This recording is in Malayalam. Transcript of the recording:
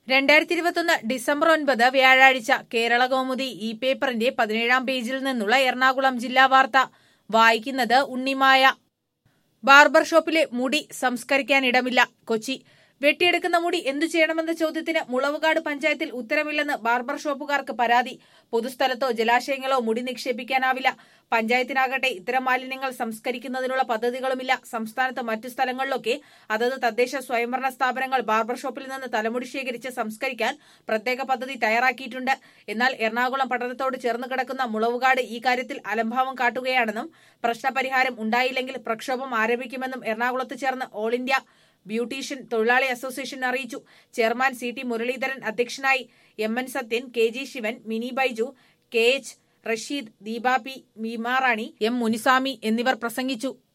രണ്ടായിരത്തി ഇരുപത്തൊന്ന് ഡിസംബർ ഒൻപത് വ്യാഴാഴ്ച കേരള കൗമുദി ഈ പേപ്പറിന്റെ പതിനേഴാം പേജിൽ നിന്നുള്ള എറണാകുളം ജില്ലാ വാർത്ത വായിക്കുന്നത് ഉണ്ണിമായ ബാർബർ ഷോപ്പിലെ മുടി സംസ്കരിക്കാനിടമില്ല കൊച്ചി വെട്ടിയെടുക്കുന്ന മുടി എന്തു ചെയ്യണമെന്ന ചോദ്യത്തിന് മുളവുകാട് പഞ്ചായത്തിൽ ഉത്തരമില്ലെന്ന് ബാർബർ ഷോപ്പുകാർക്ക് പരാതി പൊതുസ്ഥലത്തോ ജലാശയങ്ങളോ മുടി നിക്ഷേപിക്കാനാവില്ല പഞ്ചായത്തിനാകട്ടെ ഇത്തരം മാലിന്യങ്ങൾ സംസ്കരിക്കുന്നതിനുള്ള പദ്ധതികളുമില്ല സംസ്ഥാനത്ത് മറ്റു സ്ഥലങ്ങളിലൊക്കെ അതത് തദ്ദേശ സ്വയംഭരണ സ്ഥാപനങ്ങൾ ബാർബർ ഷോപ്പിൽ നിന്ന് തലമുടി ശേഖരിച്ച് സംസ്കരിക്കാൻ പ്രത്യേക പദ്ധതി തയ്യാറാക്കിയിട്ടുണ്ട് എന്നാൽ എറണാകുളം പട്ടണത്തോട് ചേർന്ന് കിടക്കുന്ന മുളവുകാട് ഈ കാര്യത്തിൽ അലംഭാവം കാട്ടുകയാണെന്നും പ്രശ്നപരിഹാരം ഉണ്ടായില്ലെങ്കിൽ പ്രക്ഷോഭം ആരംഭിക്കുമെന്നും എറണാകുളത്ത് ചേർന്ന് ഓൾ ഇന്ത്യ ബ്യൂട്ടീഷ്യൻ തൊഴിലാളി അസോസിയേഷൻ അറിയിച്ചു ചെയർമാൻ സി ടി മുരളീധരൻ അധ്യക്ഷനായി M N Sathyan K G Shivan Mini Baiju K H Rasheed Deepa P Meemarani M Munisamy എന്നിവർ പ്രസംഗിച്ചു